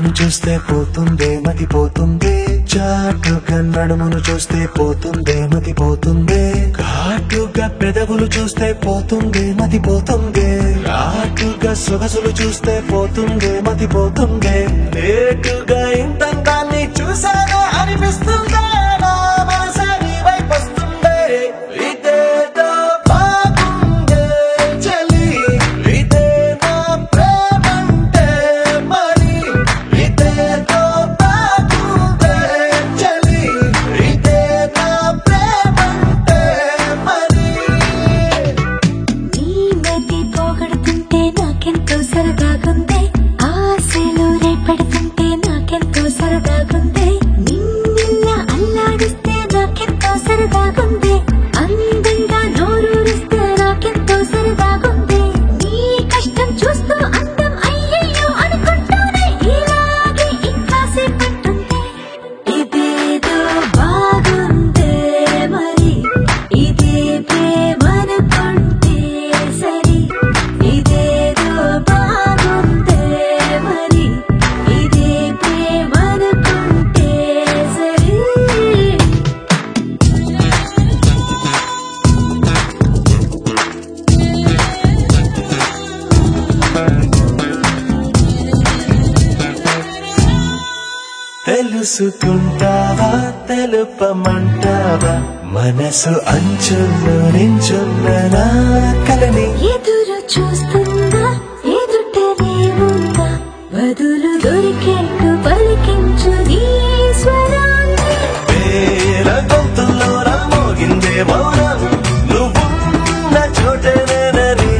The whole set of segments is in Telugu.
కళ్ళను చూస్తే పోతుందే మతి పోతుందే చాటుగా నడుమును చూస్తే పోతుందే మతి పోతుందే ఘాటుగా పెదవులు చూస్తే పోతుందే మతి పోతుందే ఘాటుగా సొగసులు చూస్తే పోతుందే మతి పోతుందే లేటుగా ఇంతందాన్ని చూసాగా అనిపిస్తుందే నా మనసే నీ వైపు వస్తుందే ఇదేదో బాగుందే చలి ఇదే నా ప్రేమంటే మరి ఇదేదో బాగుందే చలి ఇదే నా ప్రేమంటే మరి నీ మతి పోగొడుతుంటే నాకెంతో సరదాగుంది ఆశలు రేపెడుతుంటే నాకెంతో సరదాగుంది నిన్న అల్లాడిస్తే నాకెంతో సరదాగుంది అందంగా నోరూరిస్తే నాకెంతో సరదాగుంది నీ కష్టం చూస్తూ అందం అయ్యయ్యో అనుకుంటూనే ఇలాగే ఇంకాసేపట్టుంది ఇదేదో బాగుందే మరి ఇదే ప్రేమనుకుంటే సరి ఇదేదో బాగుందే మరి ఇదే ప్రేమనుకుంటే సరి తెలుసుకుంటావా తెలుపమంటావా మనసు అంచుల్లో నించున్న నా కలని ఎదురు చూస్తున్నా ఎదుటనే ఉందా బదులు దొరికేట్టు పలికించు నీ స్వరాన్ని వేల గొంతుల్లో నా మోగిందే మౌనం నువ్వున్న చోటనేనని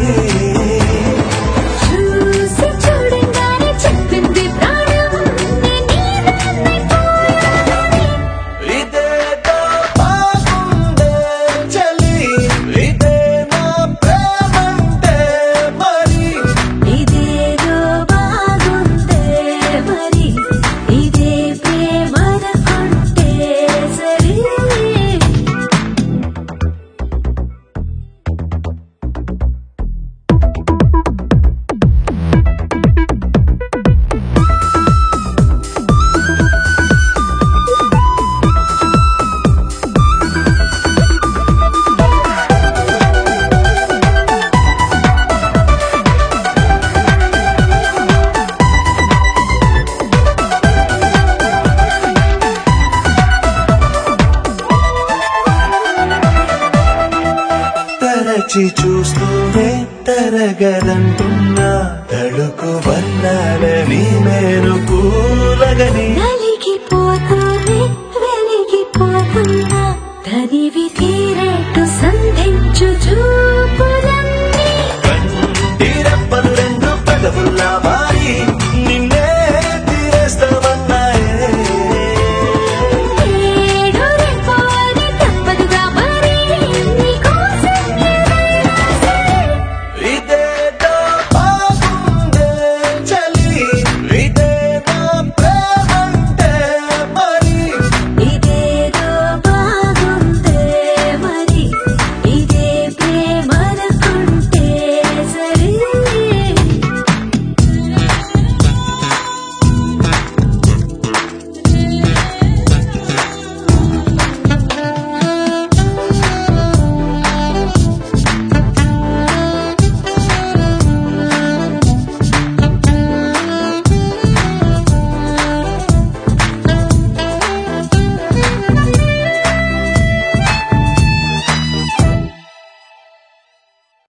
చూసి చూడంగానే చెప్పింది ప్రాణం నీదాన్నైపోయానని. ఇదేదో బాగుందే చలి ఇదే నా ప్రేమంటే మరి ఇదేదో బాగుందే మరి ఇదే ప్రేమనుకుంటే సరి తరచి చూస్తూనే తరగదంటున్నా తడుకు వన్నాలని నేను కూలగని నలి